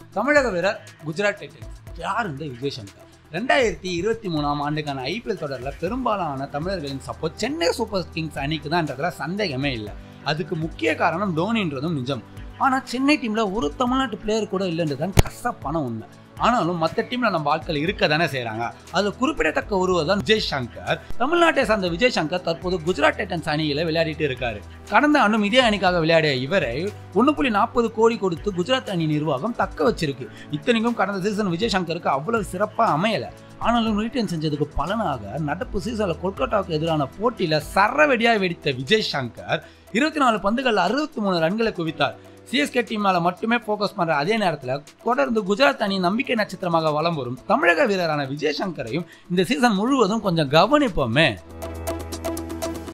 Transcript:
தமிழக வீரர் குஜராத் டைட்டன்ஸ் யார் இந்த விஜய் சங்கர் ரெண்டாயிரத்தி இருபத்தி மூணாம் ஆண்டுக்கான ஐபிஎல் தொடரில் பெரும்பாலான தமிழர்களின் சப்போர்ட் சென்னை சூப்பர் கிங்ஸ் அணிக்கு தான்ன்றதுல சந்தேகமே இல்லை அதுக்கு முக்கிய காரணம் தோனின்றதும் நிஜம் ஆனால் சென்னை டீமில் ஒரு தமிழ்நாட்டு பிளேயர் கூட இல்லைன்றது தான் கஷ்டப்பான உண்மை ஆனாலும் மற்ற டீமில் நம்ம ஆட்கள் இருக்க தானே செய்கிறாங்க அதில் குறிப்பிடத்தக்க ஒருவர் தான் விஜய் சங்கர் தமிழ்நாட்டை சார்ந்த விஜய் சங்கர் தற்போது குஜராத் டைட்டன்ஸ் அணியில் விளையாடிட்டு இருக்காரு கடந்த ஆண்டும் இதே அணிக்காக விளையாடிய இவரை ஒன்று புள்ளி நாற்பது கோடி கொடுத்து குஜராத் அணி நிர்வாகம் தக்க வச்சிருக்கு இத்தனைக்கும் கடந்த சீசன் விஜய் சங்கருக்கு அவ்வளவு சிறப்பாக அமையலை ஆனாலும் ரிட்டர்ன் செஞ்சதுக்கு பலனாக நடப்பு சீசனில் கொல்கத்தாவுக்கு எதிரான போட்டியில் சரவெடியாக வெடித்த விஜய் சங்கர் இருபத்தி நாலு பந்துகளில் அறுபத்தி மூணு ரன்களை குவித்தார் சிஎஸ்கே டீம் மேல மட்டுமே ஃபோக்கஸ் பண்ற அதே நேரத்தில் தொடர்ந்து குஜராத் அணி நம்பிக்கை நட்சத்திரமாக வலம் வரும் தமிழக வீரரான விஜய் சங்கரையும் இந்த சீசன் முழுவதும் கொஞ்சம் கவனிப்போமே